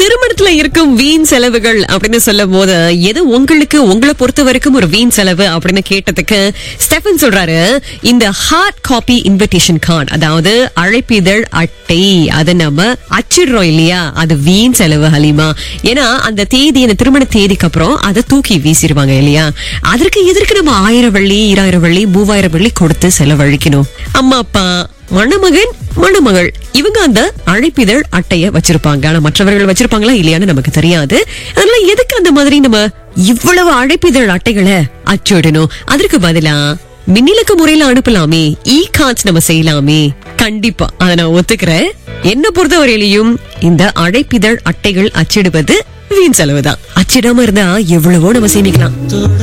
திருமணத்துல இருக்கும் வீண் செலவுகள் அப்படின்னு சொல்லும் போது எது உங்களுக்கு உங்களை பொறுத்த வரைக்கும் ஒரு வீண் செலவு அப்படின்னு கேட்டதுக்கு ஸ்டெஃபன் சொல்றாரு இந்த ஹார்ட் காப்பி இன்விடேஷன் கார்டு அதாவது அழைப்பிதழ் அட்டை அதை நம்ம அச்சிடுறோம் இல்லையா அது வீண் செலவு ஹலிமா ஏன்னா அந்த தேதி அந்த திருமண தேதிக்கு அப்புறம் அதை தூக்கி வீசிடுவாங்க இல்லையா அதற்கு எதற்கு நம்ம ஆயிரம் வெள்ளி ஈராயிரம் வெள்ளி மூவாயிரம் வெள்ளி கொடுத்து செலவழிக்கணும் அம்மா அப்பா மணமகன் மணமகள் இவங்க அந்த அழைப்பிதழ் அட்டைய வச்சிருப்பாங்க ஆனா மற்றவர்கள் வச்சிருப்பாங்களா இல்லையான்னு நமக்கு தெரியாது அதனால எதுக்கு அந்த மாதிரி நம்ம இவ்வளவு அழைப்பிதழ் அட்டைகளை அச்சிடணும் அதற்கு பதிலா மின்னிலக்க முறையில அனுப்பலாமே இ கார்ட்ஸ் நம்ம செய்யலாமே கண்டிப்பா அதை நான் ஒத்துக்கிறேன் என்ன பொறுத்தவரையிலையும் இந்த அழைப்பிதழ் அட்டைகள் அச்சிடுவது வீண் செலவுதான் அச்சிடாம இருந்தா எவ்வளவோ நம்ம சேமிக்கலாம்